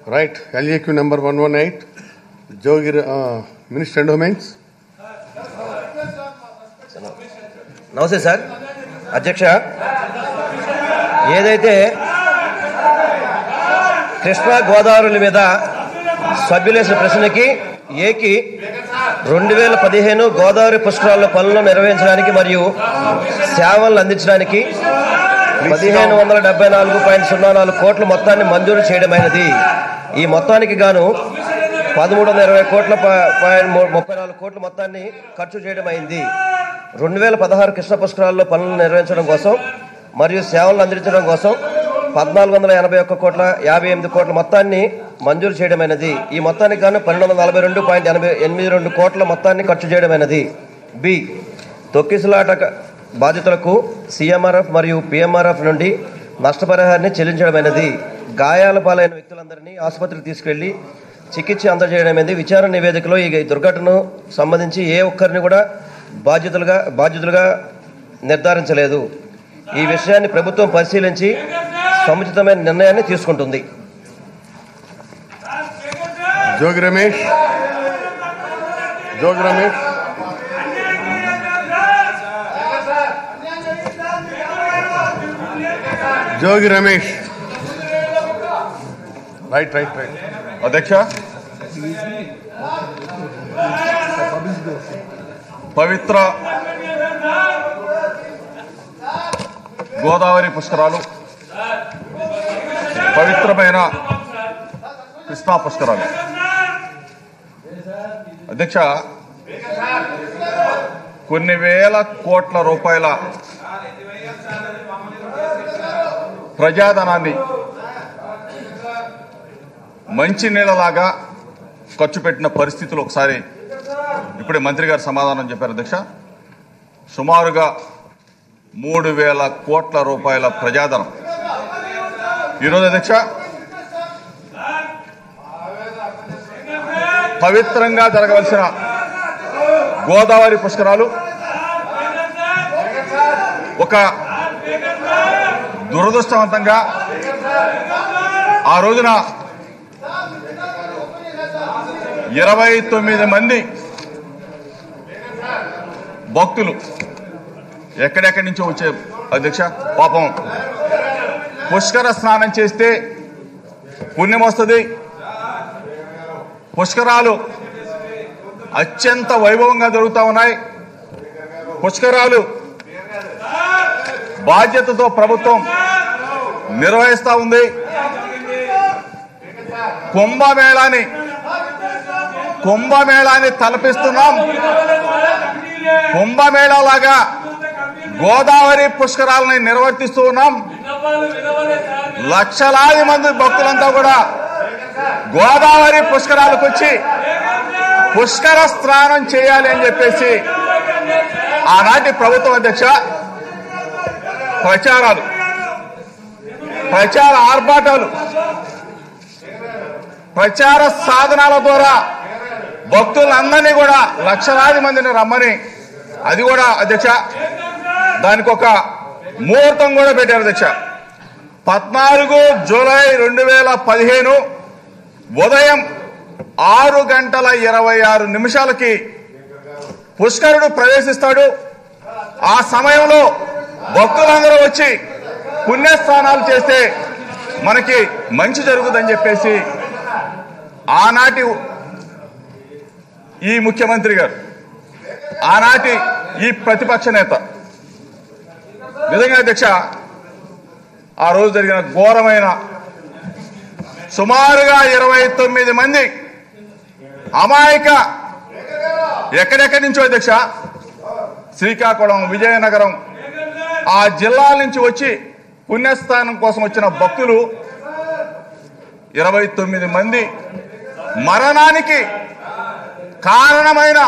Right, LAQ number 118, Jogir, uh, Minister Endowments. నమస్తే sir అధ్యక్ష ఏదైతే కృష్ణా గోదావరి మీద సభ్యులేసిన ప్రశ్నకి ఏకి రెండు వేల పదిహేను గోదావరి పుష్కరాల్లో పనులను నిర్వహించడానికి మరియు సేవలను అందించడానికి పదిహేను వందల డెబ్బై నాలుగు పాయింట్ సున్నా నాలుగు కోట్ల మొత్తాన్ని మంజూరు చేయడమైనది ఈ మొత్తానికి గాను పదమూడు వందల ఇరవై కోట్ల ప- పాయింట్ ము- ముప్పై నాలుగు కోట్ల మొత్తాన్ని ఖర్చు చేయడం అయింది రెండు వేల పదహారు కృష్ణ పుష్కరాల్లో పనులను నిర్వహించడం కోసం మరియు సేవలను అందించడం కోసం పద్నాలుగు వందల ఎనభై ఒక్క కోట్ల యాభై ఎనిమిది కోట్ల మొత్తాన్ని మంజూరు చేయడమైనది ఈ మొత్తానికి గాను పన్నెండు వందల నలభై రెండు పాయింట్ ఎనభై ఎనిమిది రెండు కోట్ల మొత్తాన్ని ఖర్చు చేయడమైనది బి తొక్కిసలాట క- బాధితులకు సీఎంఆర్ఎఫ్ మరియు పిఎంఆర్ఎఫ్ నుండి నష్టపరిహారాన్ని చెల్లించడమైనది గాయాల పాలైన వ్యక్తులందరినీ ఆసుపత్రికి తీసుకెళ్లి చికిత్స అందజేయడమైనది విచారణ నివేదికలో ఈ దుర్ఘటనకు సంబంధించి ఏ ఒక్కరిని కూడా బాధ్యతలుగా బాధ్యతలుగా నిర్ధారించలేదు ఈ విషయాన్ని ప్రభుత్వం పరిశీలించి సముచితమైన నిర్ణయాన్ని తీసుకుంటుంది Jog Ramesh. Jog Ramesh. Jog Ramesh. Right, right, right. అధ్యక్ష పవిత్ర గోదావరి పుష్కరాలు పవిత్రమైన కృష్ణా పుష్కరాలు అధ్యక్ష కొన్ని వేల కోట్ల రూపాయల ప్రజాధనాన్ని మంచి నీళ్ళలాగా ఖర్చు పెట్టిన పరిస్థితులు ఒకసారి ఇప్పుడే మంత్రి గారు సమాధానం చెప్పారు అధ్యక్ష సుమారుగా మూడు వేల కోట్ల రూపాయల ప్రజాధనం ఈరోజు అధ్యక్ష పవిత్రంగా జరగవలసిన గోదావరి పుష్కరాలు ఒక దురదృష్టవంతంగా ఆ రోజున ఇరవై తొమ్మిది మంది భక్తులు ఎక్కడెక్కడి నుంచో వచ్చే అధ్యక్ష పాపం పుష్కర స్నానం చేస్తే పుణ్యం వస్తుంది పుష్కరాలు అత్యంత వైభవంగా జరుగుతూ ఉన్నాయి పుష్కరాలు బాధ్యతతో ప్రభుత్వం నిర్వహిస్తూ ఉంది కుంభమేళాని కుంభమేళాని తలపిస్తున్నాం కుంభమేళాలాగా గోదావరి పుష్కరాలని నిర్వర్తిస్తూ ఉన్నాం లక్షలాది మంది భక్తులంతా కూడా గోదావరి పుష్కరాలకు వచ్చి పుష్కర స్నానం చేయాలి అని చెప్పేసి ఆనాటి ప్రభుత్వం అధ్యక్ష ప్రచారాలు ప్రచార ఆర్భాటాలు ప్రచార సాధనాల ద్వారా భక్తులందరినీ కూడా లక్షలాది మందిని రమ్మని అది కూడా అధ్యక్ష దానికి ఒక ముహూర్తం కూడా పెట్టారు అధ్యక్ష పద్నాలుగు జూలై రెండు వేల పదిహేను ఉదయం ఆరు గంటల ఇరవై ఆరు నిమిషాలకి పుష్కరుడు ప్రవేశిస్తాడు ఆ సమయంలో భక్తులందరూ వచ్చి పుణ్యస్నానాలు చేస్తే మనకి మంచి జరుగుతుందని చెప్పేసి ఆనాటి ఈ ముఖ్యమంత్రి గారు ఆనాటి ఈ ప్రతిపక్ష నేత నిజంగా అధ్యక్ష ఆ రోజు జరిగిన ఘోరమైన సుమారుగా ఇరవై తొమ్మిది మంది అమాయక ఎక్కడెక్కడి నుంచో అధ్యక్ష శ్రీకాకుళం విజయనగరం ఆ జిల్లాల నుంచి వచ్చి పుణ్యస్థానం కోసం వచ్చిన భక్తులు ఇరవై తొమ్మిది మంది మరణానికి కారణమైన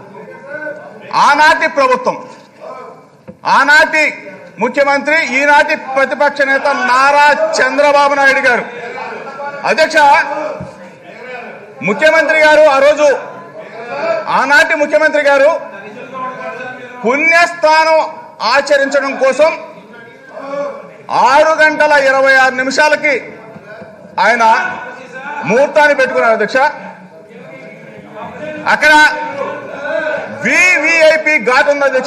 ఆనాటి ప్రభుత్వం ఆనాటి ముఖ్యమంత్రి ఈనాటి ప్రతిపక్ష నేత నారా చంద్రబాబు నాయుడు గారు అధ్యక్ష ముఖ్యమంత్రి గారు ఆ రోజు ఆనాటి ముఖ్యమంత్రి గారు పుణ్యస్థానం ఆచరించడం కోసం ఆరు గంటల ఇరవై ఆరు నిమిషాలకి ఆయన ముహూర్తాన్ని పెట్టుకున్నారు అధ్యక్ష అక్కడ వివిఐపి ఘాట్ ఉంది అధ్యక్ష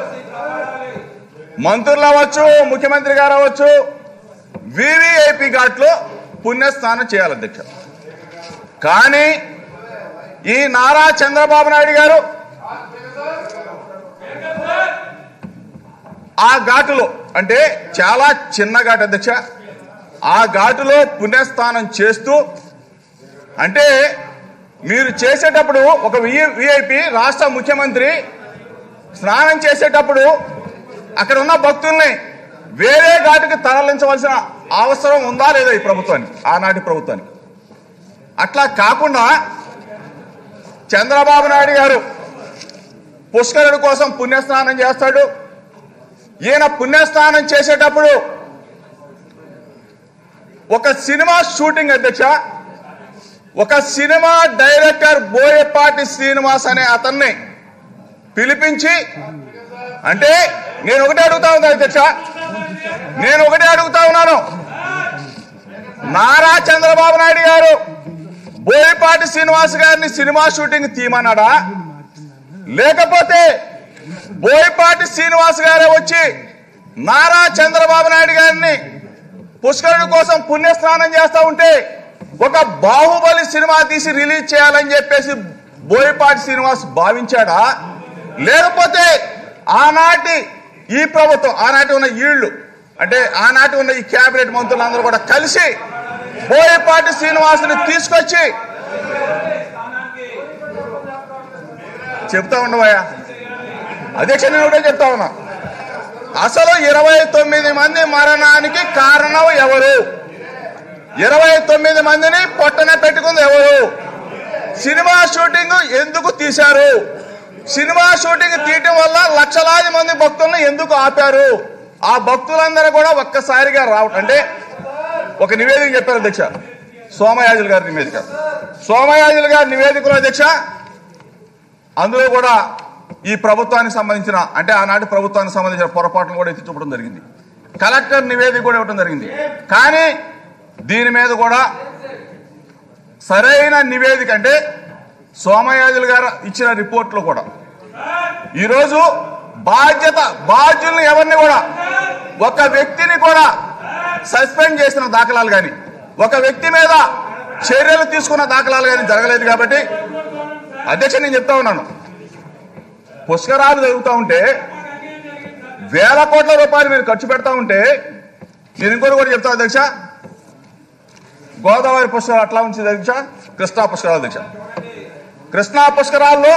మంత్రులు అవ్వచ్చు ముఖ్యమంత్రి గారు అవ్వచ్చు వివిఐపి ఘాట్ లో పుణ్యస్నానం చేయాలి అధ్యక్ష కానీ ఈ నారా చంద్రబాబు నాయుడు గారు ఆ ఘాటులో అంటే చాలా చిన్న ఘాటు అధ్యక్ష ఆ ఘాటులో పుణ్యస్నానం చేస్తూ అంటే మీరు చేసేటప్పుడు ఒక విఐపి రాష్ట్ర ముఖ్యమంత్రి స్నానం చేసేటప్పుడు అక్కడ ఉన్న భక్తుల్ని వేరే ఘాటుకి తరలించవలసిన అవసరం ఉందా లేదా ఈ ప్రభుత్వానికి ఆనాటి ప్రభుత్వానికి అట్లా కాకుండా చంద్రబాబు నాయుడు గారు పుష్కరుడు కోసం పుణ్యస్నానం చేస్తాడు ఈయన పుణ్యస్నానం చేసేటప్పుడు ఒక సినిమా షూటింగ్ అధ్యక్ష ఒక సినిమా డైరెక్టర్ బోయపాటి శ్రీనివాస్ అనే అతన్ని పిలిపించి అంటే నేను ఒకటే అడుగుతా ఉన్నా అధ్యక్ష నేను ఒకటే అడుగుతా ఉన్నాను నారా చంద్రబాబు నాయుడు గారు బోయపాటి శ్రీనివాస్ గారిని సినిమా షూటింగ్ తీయమన్నాడా లేకపోతే బోయపాటి శ్రీనివాస్ గారే వచ్చి నారా చంద్రబాబు నాయుడు గారిని పుష్కరుడు కోసం పుణ్యస్నానం చేస్తా ఉంటే ఒక బాహుబలి సినిమా తీసి రిలీజ్ చేయాలని చెప్పేసి బోయపాటి శ్రీనివాస్ భావించాడా లేకపోతే ఆనాటి ఈ ప్రభుత్వం ఆనాటి ఉన్న ఈళ్లు అంటే ఆనాటి ఉన్న ఈ కేబినెట్ మంత్రులందరూ కూడా కలిసి బోయపాటి శ్రీనివాసుని తీసుకొచ్చి చెప్తా ఉండవయ్యా అధ్యక్ష నేను ఒకటే చెప్తా ఉన్నా అసలు ఇరవై తొమ్మిది మంది మరణానికి కారణం ఎవరు ఇరవై తొమ్మిది మందిని పొట్టన పెట్టుకుంది ఎవరు సినిమా షూటింగ్ ఎందుకు తీశారు సినిమా షూటింగ్ తీయటం వల్ల లక్షలాది మంది భక్తులను ఎందుకు ఆపారు ఆ భక్తులందరూ కూడా ఒక్కసారిగా రావటం అంటే ఒక నివేదిక చెప్పారు అధ్యక్ష సోమయాజులు గారి నివేదిక సోమయాజులు గారి నివేదికలో అధ్యక్ష అందులో కూడా ఈ ప్రభుత్వానికి సంబంధించిన అంటే ఆనాటి ప్రభుత్వానికి సంబంధించిన పొరపాట్లు కూడా ఎత్తి చూపడం జరిగింది కలెక్టర్ నివేదిక కూడా ఇవ్వడం జరిగింది కానీ దీని మీద కూడా సరైన నివేదిక అంటే సోమయాజులు గారు ఇచ్చిన రిపోర్ట్లో కూడా ఈరోజు బాధ్యత బాధ్యుల్ని ఎవరిని కూడా ఒక వ్యక్తిని కూడా సస్పెండ్ చేసిన దాఖలాలు కానీ ఒక వ్యక్తి మీద చర్యలు తీసుకున్న దాఖలాలు కానీ జరగలేదు కాబట్టి అధ్యక్ష నేను చెప్తా ఉన్నాను పుష్కరాలు జరుగుతూ ఉంటే వేల కోట్ల రూపాయలు మీరు ఖర్చు పెడతా ఉంటే నేను ఇంకోటి కూడా చెప్తా అధ్యక్ష గోదావరి పుష్కరాలు అట్లా ఉంచింది అధ్యక్ష కృష్ణా పుష్కరాలు అధ్యక్ష కృష్ణా పుష్కరాల్లో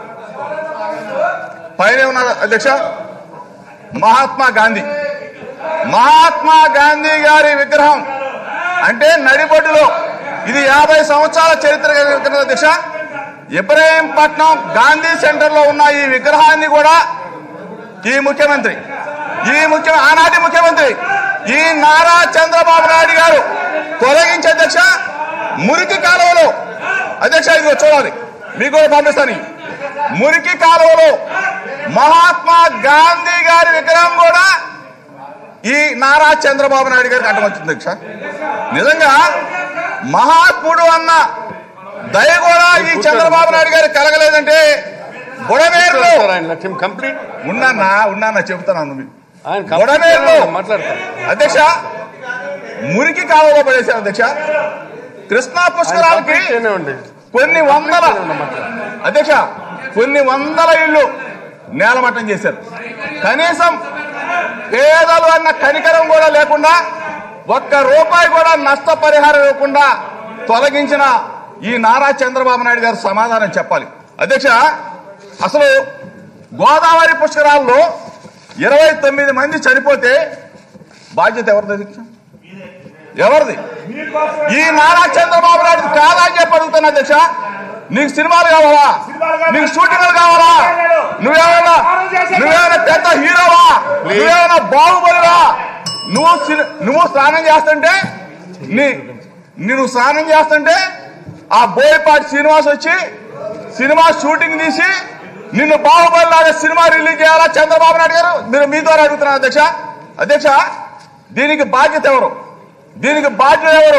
పైన ఉన్న అధ్యక్ష మహాత్మా గాంధీ మహాత్మా గాంధీ గారి విగ్రహం అంటే నడిబొడ్డులో ఇది యాభై సంవత్సరాల చరిత్ర కలిగిన అధ్యక్ష ఇబ్రహీంపట్నం గాంధీ సెంటర్ లో ఉన్న ఈ విగ్రహాన్ని కూడా ఈ ముఖ్యమంత్రి ఈ ముఖ్య ఆనాటి ముఖ్యమంత్రి ఈ నారా చంద్రబాబు నాయుడు గారు తొలగించి అధ్యక్ష మురికి కాలువలో అధ్యక్ష ఇది చూడాలి మీకు కూడా పంపిస్తాను ఇవి. మురికి కాలువలో మహాత్మా గాంధీ గారి విగ్రహం కూడా ఈ నారా చంద్రబాబు నాయుడు గారికి అడ్డం వచ్చింది అధ్యక్ష నిజంగా మహాత్ముడు అన్న దయ కూడా ఈ చంద్రబాబు నాయుడు గారికి కలగలేదంటే బుడమేరులో సార్ ఆయన లక్ష్యం కంప్లీట్ ఉన్నానా ఉన్నానా చెబుతున్నాను మీకు ఆయన బుడమేరులో కంప్లీట్ మాట్లాడతారు అధ్యక్ష మురికి కాలంలో పడేశారు అధ్యక్ష కృష్ణా పుష్కరాలకి ఉండి కొన్ని వందల అధ్యక్ష కొన్ని వందల ఇళ్ళు నేలమట్టం చేశారు కనీసం పేదలు అన్న కనికరం కూడా లేకుండా ఒక్క రూపాయి కూడా నష్టపరిహారం ఇవ్వకుండా తొలగించిన ఈ నారా చంద్రబాబు నాయుడు గారు సమాధానం చెప్పాలి అధ్యక్ష అసలు గోదావరి పుష్కరాల్లో ఇరవై తొమ్మిది మంది చనిపోతే బాధ్యత ఎవరిది అధ్యక్ష ఎవరిది ఈ నారా చంద్రబాబు నాయుడు కాదా అని చెప్పి అడుగుతున్నా అధ్యక్ష నీకు సినిమాలు కావాలా నీకు షూటింగ్లు కావాలా నువ్వేమైనా నువ్వేమైనా పెద్ద హీరోవా నువ్వేమైనా బాహుబలివా నువ్వు సి- నువ్వు స్నానం చేస్తుంటే నీ నువ్వు స్నానం చేస్తుంటే ఆ బోయపాటి శ్రీనివాస్ వచ్చి సినిమా షూటింగ్ తీసి నిన్ను బాహుబలి లాగా సినిమా రిలీజ్ చేయాలా చంద్రబాబు నాయుడు గారు మీరు మీ ద్వారా అడుగుతున్నారు అధ్యక్ష అధ్యక్ష దీనికి బాధ్యత ఎవరు దీనికి బాధ్యత ఎవరు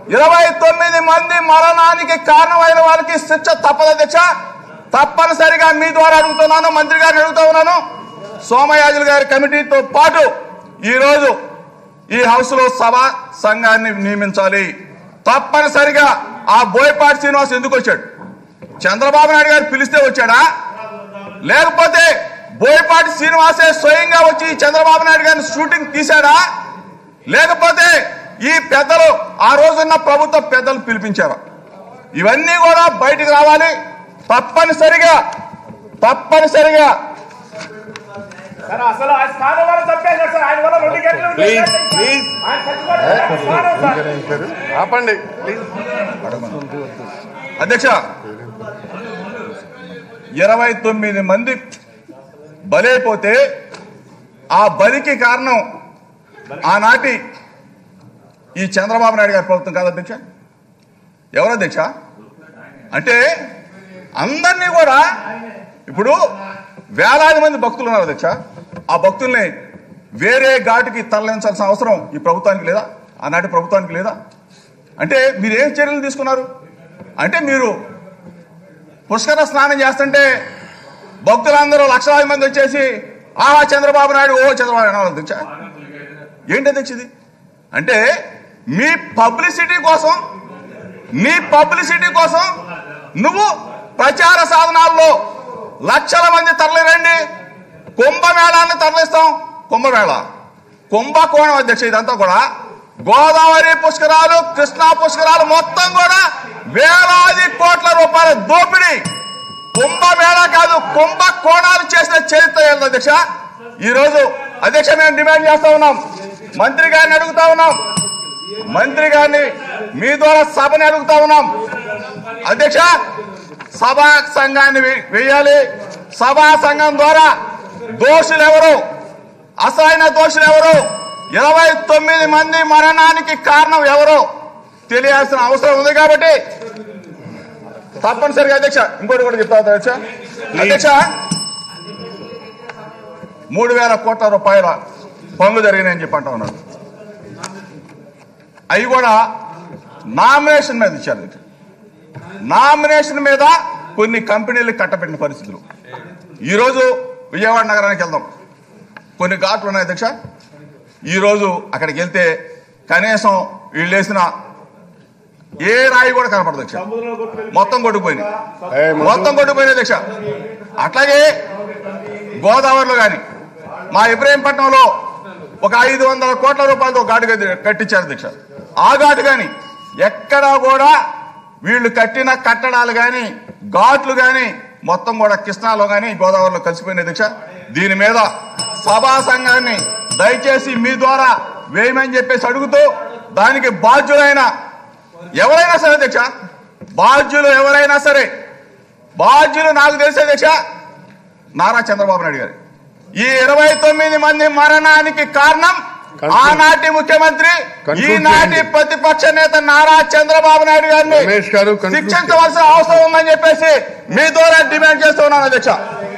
ఇరవై తొమ్మిది మంది మరణానికి కారణమైన వారికి శిక్ష తప్పదు అధ్యక్ష తప్పనిసరిగా మీ ద్వారా అడుగుతున్నాను మంత్రి గారిని అడుగుతా ఉన్నాను సోమయాజులు గారి కమిటీతో పాటు ఈ రోజు ఈ హౌస్ లో సభా సంఘాన్ని నియమించాలి తప్పనిసరిగా ఆ బోయపాటి శ్రీనివాస్ ఎందుకు వచ్చాడు చంద్రబాబు నాయుడు గారు పిలిస్తే వచ్చాడా లేకపోతే బోయపాటి శ్రీనివాసే స్వయంగా వచ్చి చంద్రబాబు నాయుడు గారిని షూటింగ్ తీశాడా లేకపోతే ఈ పెద్దలు ఆ రోజున్న ప్రభుత్వ పెద్దలు పిలిపించారు ఇవన్నీ కూడా బయటికి రావాలి తప్పనిసరిగా తప్పనిసరిగా సార్ అసలు ఆ స్థానం వల్ల చంపేశారు సార్ ఆయన వల్ల రెండు గంటలు ఉంటే ప్లీజ్, సార్. ప్లీజ్. ఆయన చచ్చిపోతే స్థానం సార్. ఆపండి ప్లీజ్ అధ్యక్ష ఇరవై తొమ్మిది మంది బలైపోతే ఆ బలికి కారణం ఆనాటి ఈ చంద్రబాబు నాయుడు గారి ప్రభుత్వం కాదు అధ్యక్ష ఎవరు అధ్యక్ష అంటే అందరినీ కూడా ఇప్పుడు వేలాది మంది భక్తులు ఉన్నారు అధ్యక్ష ఆ భక్తుల్ని వేరే ఘాటుకి తరలించాల్సిన అవసరం ఈ ప్రభుత్వానికి లేదా ఆనాటి ప్రభుత్వానికి లేదా అంటే మీరు ఏం చర్యలు తీసుకున్నారు అంటే మీరు పుష్కర స్నానం చేస్తుంటే భక్తులందరూ లక్షలాది మంది వచ్చేసి ఆహా చంద్రబాబు నాయుడు ఓ చంద్రబాబు నాయుడు అనాలి అధ్యక్ష ఏంటి అధ్యక్ష ఇది అంటే మీ పబ్లిసిటీ కోసం నీ పబ్లిసిటీ కోసం నువ్వు ప్రచార సాధనాల్లో లక్షల మంది తరలిరండి కుంభమేళాన్ని తరలిస్తాం కుంభమేళ కుంభకోణం అధ్యక్ష ఇదంతా కూడా గోదావరి పుష్కరాలు కృష్ణా పుష్కరాలు మొత్తం కూడా వేలాది కోట్ల రూపాయల దోపిడీ కుంభమేళ కాదు కుంభకోణాలు చేసిన చరిత్ర ఏంటి అధ్యక్ష ఈ రోజు అధ్యక్ష మేము డిమాండ్ చేస్తా ఉన్నాం మంత్రి గారిని అడుగుతా ఉన్నాం మంత్రి గారిని మీ ద్వారా సభని అడుగుతా ఉన్నాం అధ్యక్ష సభా సంఘాన్ని వే- వేయాలి సభా సంఘం ద్వారా దోషులు ఎవరు అసలైన దోషులు ఎవరు ఇరవై తొమ్మిది మంది మరణానికి కారణం ఎవరు తెలియాల్సిన అవసరం ఉంది కాబట్టి తప్పనిసరిగా అధ్యక్ష ఇంకోటి కూడా చెప్తా అధ్యక్ష అధ్యక్ష మూడు వేల కోట్ల రూపాయల పనులు జరిగినాయని చెప్పి అంటా ఉన్నారు అవి కూడా నామినేషన్ మీద ఇచ్చారు అధ్యక్ష. నామినేషన్ మీద కొన్ని కంపెనీలు కట్టబెట్టిన పరిస్థితులు ఈరోజు విజయవాడ నగరానికి వెళ్దాం కొన్ని ఘాట్లు ఉన్నాయి అధ్యక్ష ఈరోజు అక్కడికి వెళ్తే కనీసం వీళ్ళు వేసిన ఏ రాయి కూడా కనపడదు అధ్యక్ష మొత్తం కొట్టుకుపోయింది ఏయ్, మధు. మొత్తం కొట్టుకుపోయింది అధ్యక్ష అట్లాగే గోదావరిలో కానీ మా ఇబ్రహీంపట్నంలో ఒక ఐదు వందల కోట్ల రూపాయలతో ఘాటు కట్టి- కట్టించారు అధ్యక్ష ఆ ఘాటు కానీ ఎక్కడా కూడా వీళ్ళు కట్టిన కట్టడాలు కానీ ఘాట్లు కానీ మొత్తం కూడా కృష్ణాలో కానీ గోదావరిలో కలిసిపోయిన అధ్యక్ష దీని మీద సభా సంఘాన్ని దయచేసి మీ ద్వారా వేయమని చెప్పేసి అడుగుతూ దానికి బాధ్యులైన ఎవరైనా సరే అధ్యక్ష బాధ్యులు ఎవరైనా సరే బాధ్యులు నాకు తెలిసే అధ్యక్ష నారా చంద్రబాబు నాయుడు గారు ఈ ఇరవై తొమ్మిది మంది మరణానికి కారణం Conclude. ఆనాటి ముఖ్యమంత్రి Conclude ఈనాటి చేయండి. ప్రతిపక్ష నేత నారా చంద్రబాబు నాయుడు గారిని రమేష్ గారు conclude శిక్షించవలసిన అవసరం ఉందని చెప్పేసి మీ ద్వారా డిమాండ్ చేస్తూ ఉన్నాను అధ్యక్ష